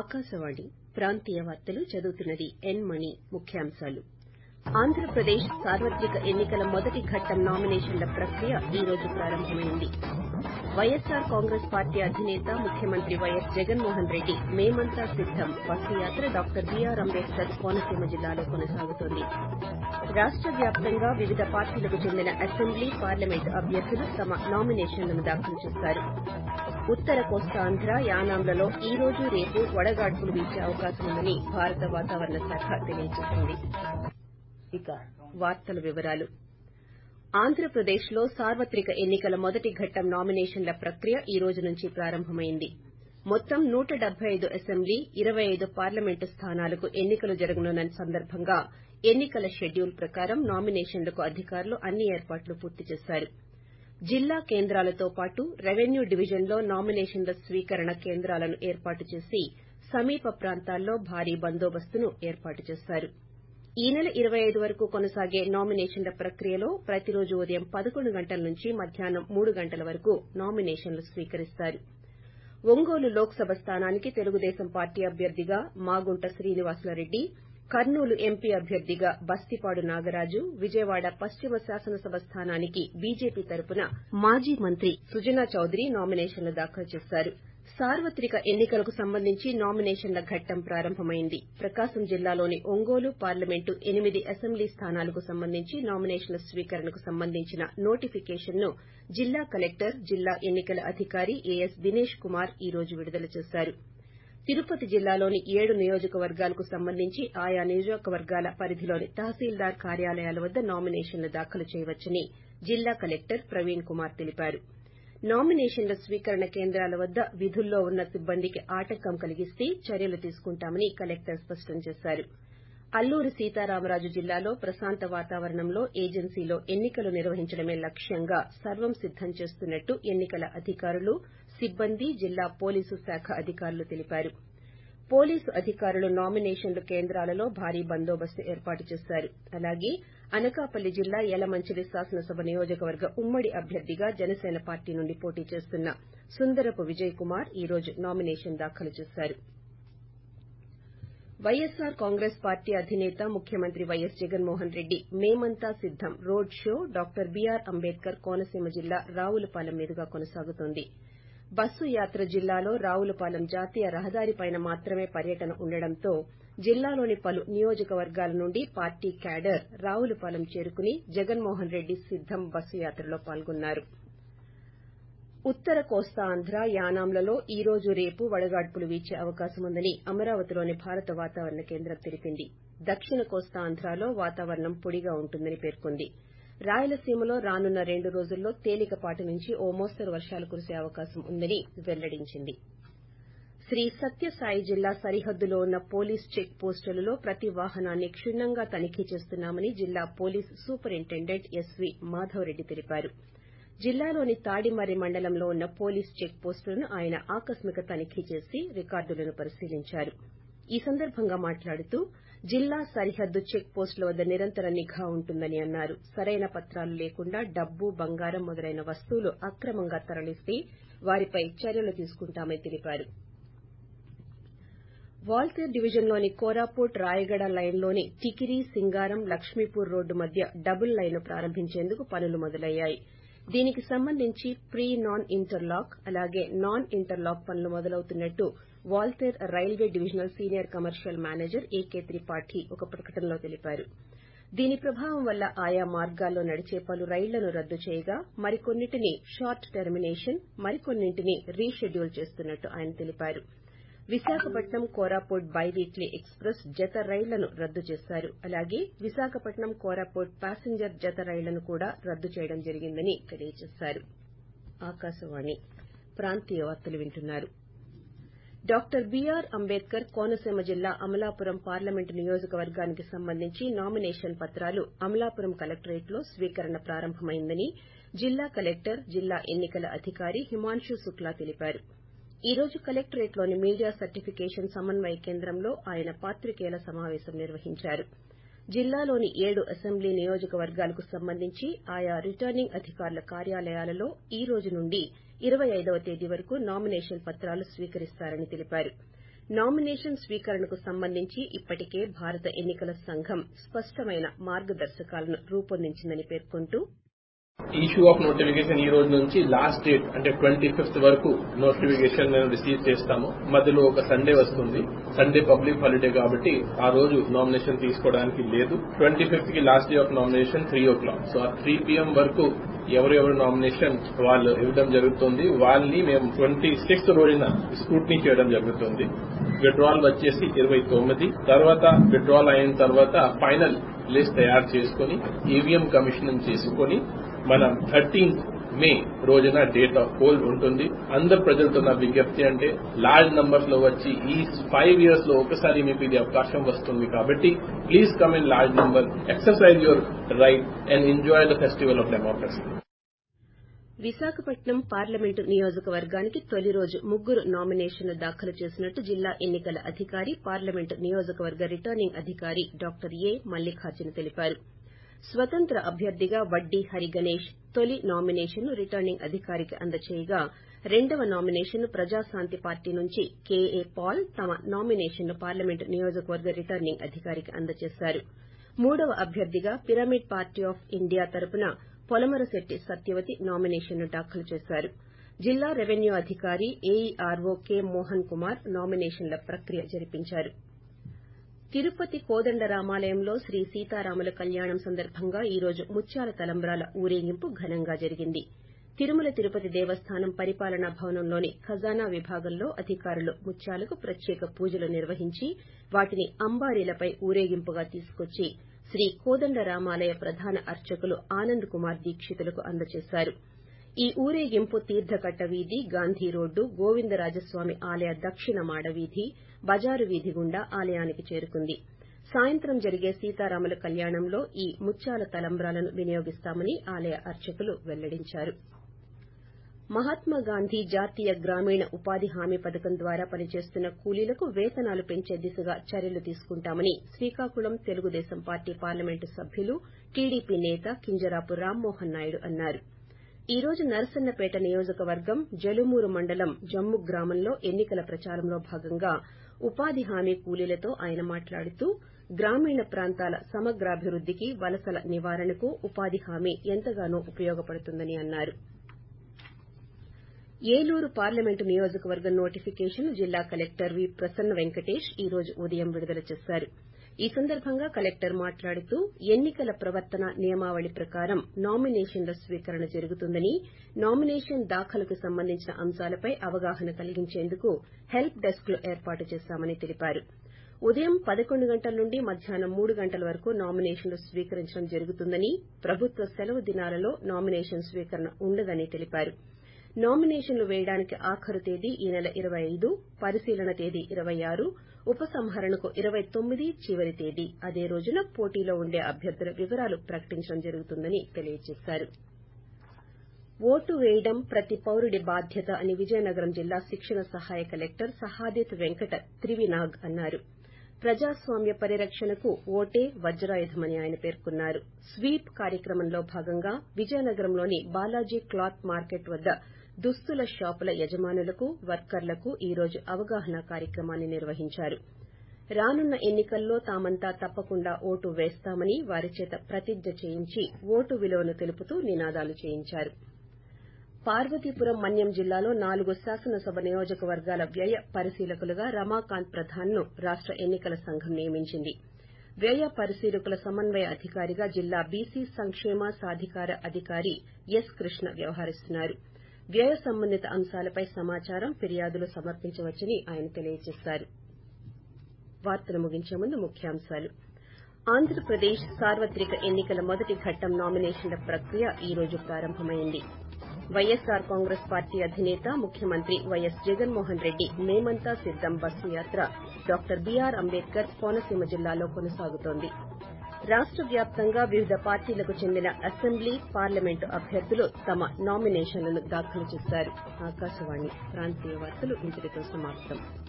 ఆకాశవాణి ప్రాంతీయ వార్తలు చదువుతున్నది ఎన్ మణి ముఖ్యాంశాలు ఆంధ్రప్రదేశ్ సార్వత్రిక ఎన్నికల మొదటి ఘట్టం నామినేషన్ల ప్రక్రియ ఈ రోజు ప్రారంభమైంది వైఎస్సార్ కాంగ్రెస్ పార్టీ అధినేత ముఖ్యమంత్రి వైఎస్ జగన్మోహన్ రెడ్డి మేమంతా సిద్దం బస్సు యాత్ర డాక్టర్ బీఆర్ అంబేద్కర్ కోనసీమ జిల్లాలో కొనసాగుతోంది రాష్ట వ్యాప్తంగా వివిధ పార్టీలకు చెందిన అసెంబ్లీ పార్లమెంట్ అభ్యర్థులు తమ నామినేషన్లను దాఖలు చేశారు ఉత్తర కోస్తాంధ్ర యానాంలలో ఈ రోజు రేపు వడగాడ్పులు వీచే అవకాశం ఉందని భారత వాతావరణ శాఖ తెలియజేసింది ఇక వార్తల వివరాలు ఆంధ్రప్రదేశ్లో సార్వత్రిక ఎన్నికల మొదటి ఘట్టం నామినేషన్ల ప్రక్రియ ఈ రోజు నుంచి ప్రారంభమైంది మొత్తం నూట డెబ్బై ఐదు అసెంబ్లీ ఇరవై ఐదు పార్లమెంటు స్థానాలకు ఎన్నికలు జరగనున్న సందర్భంగా ఎన్నికల షెడ్యూల్ ప్రకారం నామినేషన్లకు అధికారులు అన్ని ఏర్పాట్లు పూర్తి చేశారు జిల్లా కేంద్రాలతో పాటు రెవెన్యూ డివిజన్లో నామినేషన్ల స్వీకరణ కేంద్రాలను ఏర్పాటు చేసి సమీప ప్రాంతాల్లో భారీ బందోబస్తును ఏర్పాటు చేశారు ఈ నెల ఇరవై ఐదు వరకు కొనసాగే నామినేషన్ల ప్రక్రియలో ప్రతిరోజు ఉదయం పదకొండు గంటల నుంచి మధ్యాహ్నం మూడు గంటల వరకు నామినేషన్లు స్వీకరిస్తారు ఒంగోలు లోక్సభ స్థానానికి తెలుగుదేశం పార్టీ అభ్యర్థిగా మాగుంట శ్రీనివాసులరెడ్డి కర్నూలు ఎంపీ అభ్యర్థిగా బస్తిపాడు నాగరాజు విజయవాడ పశ్చిమ శాసనసభ స్థానానికి బీజేపీ తరపున మాజీ మంత్రి సుజనా చౌదరి నామినేషన్లు దాఖలు చేశారు సార్వత్రిక ఎన్నికలకు సంబంధించి నామినేషన్ల ఘట్టం ప్రారంభమైంది ప్రకాశం జిల్లాలోని ఒంగోలు పార్లమెంటు ఎనిమిది అసెంబ్లీ స్థానాలకు సంబంధించి నామినేషన్ల స్వీకరణకు సంబంధించిన నోటిఫికేషన్ను జిల్లా కలెక్టర్ జిల్లా ఎన్నికల అధికారి ఏఎస్ దినేష్ కుమార్ ఈ రోజు విడుదల చేశారు తిరుపతి జిల్లాలోని ఏడు నియోజకవర్గాలకు సంబంధించి ఆయా నియోజకవర్గాల పరిధిలోని తహసీల్దార్ కార్యాలయాల వద్ద నామినేషన్లు దాఖలు చేయవచ్చని జిల్లా కలెక్టర్ ప్రవీణ్ కుమార్ తెలిపారు నామినేషన్ల స్వీకరణ కేంద్రాల వద్ద విధుల్లో ఉన్న సిబ్బందికి ఆటంకం కలిగిస్తే చర్యలు తీసుకుంటామని కలెక్టర్ స్పష్టం చేశారు అల్లూరి సీతారామరాజు జిల్లాలో ప్రశాంత వాతావరణంలో ఏజెన్సీలో ఎన్నికలు నిర్వహించడమే లక్ష్యంగా సర్వం సిద్దం చేస్తున్నట్టు ఎన్నికల అధికారులు సిబ్బంది జిల్లా పోలీసు శాఖ అధికారులు తెలిపారు పోలీసు అధికారులు నామినేషన్ల కేంద్రాలలో భారీ బందోబస్తు ఏర్పాటు చేశారు అలాగే అనకాపల్లి జిల్లా యలమంచిలి శాసనసభ నియోజకవర్గ ఉమ్మడి అభ్యర్థిగా జనసేన పార్టీ నుండి పోటీ చేస్తున్న సుందరపు విజయ్ కుమార్ ఈ రోజు నామినేషన్ దాఖలు చేశారు వైఎస్సార్ కాంగ్రెస్ పార్టీ అధినేత ముఖ్యమంత్రి వైఎస్ జగన్మోహన్ రెడ్డి మేమంతా సిద్దం road show doctor B R Ambedkar Konaseema జిల్లా రావులపాలెం మీదుగా కొనసాగుతోంది బస్సు యాత్ర జిల్లాలో రావులపాలెం జాతీయ రహదారిపైన మాత్రమే పర్యటన ఉండడంతో జిల్లాలోని పలు నియోజకవర్గాల నుండి పార్టీ క్యాడర్ రావులపాలెం చేరుకుని జగన్మోహన్ రెడ్డి సిద్దం బస్సు యాత్రలో పాల్గొన్నారు ఉత్తర కోస్తాంధ్ర యానాంలలో ఈ రోజు రేపు వడగాడ్పులు వీచే అవకాశం ఉందని అమరావతిలోని భారత వాతావరణ కేంద్రం తెలిపింది దక్షిణ కోస్తాంధ్రలో వాతావరణం పొడిగా ఉంటుందని పేర్కొంది రాయలసీమలో రానున్న రెండు రోజుల్లో తేలికపాటి నుంచి ఓ మోస్తరు వర్షాలు కురిసే అవకాశం ఉందని వెల్లడించింది శ్రీ సత్యసాయి జిల్లా సరిహద్దులో ఉన్న పోలీస్ చెక్ పోస్టులలో ప్రతి వాహనాన్ని క్షుణ్ణంగా తనిఖీ చేస్తున్నామని జిల్లా పోలీస్ సూపరింటెండెంట్ ఎస్వీ మాధవరెడ్డి తెలిపారు జిల్లాలోని తాడిమర్రి మండలంలో ఉన్న పోలీస్ చెక్ పోస్టులను ఆయన ఆకస్మిక తనిఖీ చేసి రికార్డులను పరిశీలించారు ఈ సందర్భంగా మాట్లాడుతూ జిల్లా సరిహద్దు చెక్ పోస్టుల వద్ద నిరంతర నిఘా ఉంటుందని అన్నారు సరైన పత్రాలు లేకుండా డబ్బు బంగారం మొదలైన వస్తువులు అక్రమంగా తరలిస్తే వారిపై చర్యలు తీసుకుంటామని తెలిపారు వాల్తేర్ డివిజన్లోని కోరాపుట్ రాయగడ లైన్లోని టికిరి సింగారం లక్ష్మీపూర్ రోడ్డు మధ్య డబుల్ లైన్ ప్రారంభించేందుకు పనులు మొదలయ్యాయి దీనికి సంబంధించి ప్రీ నాన్ ఇంటర్లాక్ అలాగే నాన్ ఇంటర్లాక్ పనులు మొదలవుతున్నట్టు Waltair railway divisional senior commercial manager A K Tripathi ఒక ప్రకటనలో తెలిపారు దీని ప్రభావం వల్ల ఆయా మార్గాల్లో నడిచే పలు రైళ్లను రద్దు చేయగా మరికొన్నింటిని షార్ట్ టెర్మినేషన్ మరికొన్నింటిని రీషెడ్యూల్ చేస్తున్నట్టు ఆయన తెలిపారు విశాఖపట్నం కోరాపుట్ బైవీక్లీ ఎక్స్ప్రెస్ జత రైళ్లను రద్దు చేశారు అలాగే విశాఖపట్నం కోరాపుట్ ప్యాసింజర్ జత రైళ్లను కూడా రద్దు చేయడం జరిగిందని తెలియజేశారు ఆకాశవాణి ప్రాంతీయ వార్తలు వింటున్నారు డాక్టర్ బీఆర్ అంబేద్కర్ కోనసీమ జిల్లా అమలాపురం పార్లమెంటు నియోజకవర్గానికి సంబంధించి నామినేషన్ పత్రాలు అమలాపురం కలెక్టరేట్లో స్వీకరణ ప్రారంభమైందని జిల్లా కలెక్టర్ జిల్లా ఎన్నికల అధికారి హిమాన్షు శుక్లా తెలిపారు ఈ రోజు కలెక్టరేట్లోని మీడియా సర్టిఫికేషన్ సమన్వయ కేంద్రంలో ఆయన పాత్రికేయుల సమావేశం నిర్వహించారు జిల్లాలోని ఏడు అసెంబ్లీ నియోజకవర్గాలకు సంబంధించి ఆయా రిటర్నింగ్ అధికారుల కార్యాలయాలలో ఈ రోజు నుండి ఇరవై ఐదవ తేదీ వరకు నామినేషన్ పత్రాలు స్వీకరిస్తారని తెలిపారు నామినేషన్ స్వీకరణకు సంబంధించి ఇప్పటికే భారత ఎన్నికల సంఘం స్పష్టమైన మార్గదర్శకాలను రూపొందించిందని పేర్కొంటూ ఇష్యూ ఆఫ్ నోటిఫికేషన్ ఈ రోజు నుంచి లాస్ట్ డేట్ అంటే ట్వంటీ ఫిఫ్త్ వరకు నోటిఫికేషన్ రిసీవ్ చేస్తాము మధ్యలో ఒక సండే వస్తుంది సండే పబ్లిక్ హాలిడే కాబట్టి ఆ రోజు నామినేషన్ తీసుకోవడానికి లేదు ట్వంటీ ఫిఫ్త్ కి last day of nomination three o'clock so ఆ త్రీ పిఎం వరకు ఎవరెవరు నామినేషన్ వాళ్ళు ఇవ్వడం జరుగుతుంది వాళ్ళని మేము ట్వంటీ సిక్స్త్ రోజున స్క్రూట్నీ చేయడం జరుగుతుంది విడ్రాల్ వచ్చేసి ఇరవై తొమ్మిది తర్వాత విడ్రాల్ అయిన తర్వాత ఫైనల్ లిస్ట్ తయారు చేసుకుని ఈవీఎం కమిషన్ చేసుకుని మనం థర్టీన్త్ మే రోజున డేట్ ఆఫ్ పోల్ ఉంటుంది అందరు ప్రజలతో నా విజ్ఞప్తి అంటే లార్జ్ నంబర్స్ లో వచ్చి ఈ ఫైవ్ ఇయర్స్ లో ఒకసారి మీకు ఇది అవకాశం వస్తుంది కాబట్టి please come in large number exercise your right and enjoy the festival of democracy Visakhapatnam parliament నియోజకవర్గానికి తొలి రోజు ముగ్గురు నామినేషన్లు దాఖలు చేసినట్టు జిల్లా ఎన్నికల అధికారి పార్లమెంటు నియోజకవర్గ రిటర్నింగ్ అధికారి డాక్టర్ ఏ మల్లిఖార్జున తెలిపారు స్వతంత్ర అభ్యర్థిగా వడ్డీ హరిగణేష్ తొలి నామినేషన్ను రిటర్నింగ్ అధికారికి అందజేయగా రెండవ నామినేషన్ను ప్రజాశాంతి పార్టీ నుంచి కేఏ పాల్ తమ నామినేషన్ను పార్లమెంటు నియోజకవర్గ రిటర్నింగ్ అధికారికి అందజేశారు మూడవ అభ్యర్థిగా పిరమిడ్ పార్టీ ఆఫ్ ఇండియా తరపున పొలమరశెట్టి సత్యవతి నామినేషన్ను దాఖలు చేశారు జిల్లా రెవెన్యూ అధికారి ఏఈఆర్ఓ కె మోహన్ కుమార్ నామినేషన్ల ప్రక్రియ జరిపించారు తిరుపతి కోదండరామాలయంలో శ్రీ సీతారాముల కళ్యాణం సందర్భంగా ఈ రోజు ముత్యాల తలంబ్రాల ఊరేగింపు ఘనంగా జరిగింది తిరుమల తిరుపతి దేవస్థానం పరిపాలనా భవనంలోని ఖజానా విభాగంలో అధికారులు ముత్యాలకు ప్రత్యేక పూజలు నిర్వహించి వాటిని అంబారీలపై ఊరేగింపుగా తీసుకొచ్చి శ్రీ కోదండరామాలయ ప్రధాన అర్చకులు ఆనంద్ కుమార్ దీక్షితులకు అందజేశారు ఈ ఊరేగింపు తీర్థకట్ట వీధి గాంధీ రోడ్డు గోవిందరాజస్వామి ఆలయ దక్షిణ మాడ వీధి బజారు వీధి గుండా ఆలయానికి చేరుకుంది సాయంత్రం జరిగే సీతారాముల కళ్యాణంలో ఈ ముత్యాల తలంబ్రాలను వినియోగిస్తామని ఆలయ అర్చకులు వెల్లడించారు మహాత్మాగాంధీ జాతీయ గ్రామీణ ఉపాధి హామీ పథకం ద్వారా పనిచేస్తున్న కూలీలకు వేతనాలు పెంచే దిశగా చర్యలు తీసుకుంటామని శ్రీకాకుళం తెలుగుదేశం పార్టీ పార్లమెంటు సభ్యులు టీడీపీ నేత కింజరాపు రామ్మోహన్ నాయుడు అన్నారు ఈ రోజు నరసన్నపేట నియోజకవర్గం జలుమూరు మండలం జమ్ము గ్రామంలో ఎన్నికల ప్రచారంలో భాగంగా ఉపాధి హామీ కూలీలతో ఆయన మాట్లాడుతూ గ్రామీణ ప్రాంతాల సమగ్రాభివృద్దికి వలసల నివారణకు ఉపాధి హామీ ఎంతగానో ఉపయోగపడుతుందని అన్నారు ఏలూరు పార్లమెంటు నియోజకవర్గం నోటిఫికేషన్ జిల్లా కలెక్టర్ వి ప్రసన్న వెంకటేష్ ఈ రోజు ఉదయం విడుదల చేశారు ఈ సందర్భంగా కలెక్టర్ మాట్లాడుతూ ఎన్నికల ప్రవర్తన నియమావళి ప్రకారం నామినేషన్ల స్వీకరణ జరుగుతుందని నామినేషన్ దాఖలుకు సంబంధించిన అంశాలపై అవగాహన కలిగించేందుకు హెల్ప్ డెస్క్లు ఏర్పాటు చేశామని తెలిపారు ఉదయం పదకొండు గంటల నుండి మధ్యాహ్నం మూడు గంటల వరకు నామినేషన్లు స్వీకరించడం జరుగుతుందని ప్రభుత్వ సెలవు దినాలలో నామినేషన్ స్వీకరణ ఉండదని తెలిపారు నామినేషన్లు వేయడానికి ఆఖరు తేదీ ఈ నెల ఇరవై ఐదు పరిశీలన తేదీ ఇరవై ఆరు ఉపసంహరణకు ఇరవై తొమ్మిది చివరి తేదీ అదే రోజున పోటీలో ఉండే అభ్యర్థుల వివరాలు ప్రకటించడం జరుగుతుందని తెలియజేశారు ఓటు వేయడం ప్రతి పౌరుడి బాధ్యత అని విజయనగరం జిల్లా శిక్షణ సహాయ కలెక్టర్ సహాదేత్ వెంకట త్రివినాగ్ అన్నారు ప్రజాస్వామ్య పరిరక్షణకు ఓటే వజ్రాయుధమని ఆయన పేర్కొన్నారు స్వీప్ కార్యక్రమంలో భాగంగా విజయనగరంలోని బాలాజీ క్లాత్ మార్కెట్ వద్ద దుస్తుల షాపుల యజమానులకు వర్కర్లకు ఈ రోజు అవగాహన కార్యక్రమాన్ని నిర్వహించారు రానున్న ఎన్నికల్లో తామంతా తప్పకుండా ఓటు వేస్తామని వారి చేత ప్రతిజ్ఞ చేయించి ఓటు విలువను తెలుపుతూ నినాదాలు చేయించారు పార్వతీపురం మన్యం జిల్లాలో నాలుగు శాసనసభ నియోజకవర్గాల వ్యయ పరిశీలకులుగా రమాకాంత్ ప్రధాన్ను రాష్ట ఎన్నికల సంఘం నియమించింది వ్యయ పరిశీలకుల సమన్వయ అధికారిగా జిల్లా బీసీ సంక్షేమ సాధికార అధికారి ఎస్ కృష్ణ వ్యవహరిస్తున్నారు వ్యయ సంబంధిత అంశాలపై సమాచారం ఫిర్యాదులు సమర్పించవచ్చని ఆయన తెలియజేశారు వార్తలు ముగించే ముందు ముఖ్యాంశాలు ఆంధ్రప్రదేశ్ సార్వత్రిక ఎన్నికల మొదటి ఘట్టం నామినేషన్ల ప్రక్రియ ఈ రోజు ప్రారంభమైంది వైఎస్సార్ కాంగ్రెస్ పార్టీ అధినేత ముఖ్యమంత్రి వైఎస్ జగన్మోహన్ రెడ్డి మేమంతా సిద్దం బస్సు యాత్ర డాక్టర్ బీఆర్ అంబేద్కర్ కోనసీమ జిల్లాలో కొనసాగుతోంది రాష్ట వ్యాప్తంగా వివిధ పార్టీలకు చెందిన అసెంబ్లీ పార్లమెంటు అభ్యర్థులు తమ నామినేషన్లను దాఖలు చేశారు ఆకాశవాణి ప్రాంతీయ వార్తలు ఇంతటితో సమాప్తం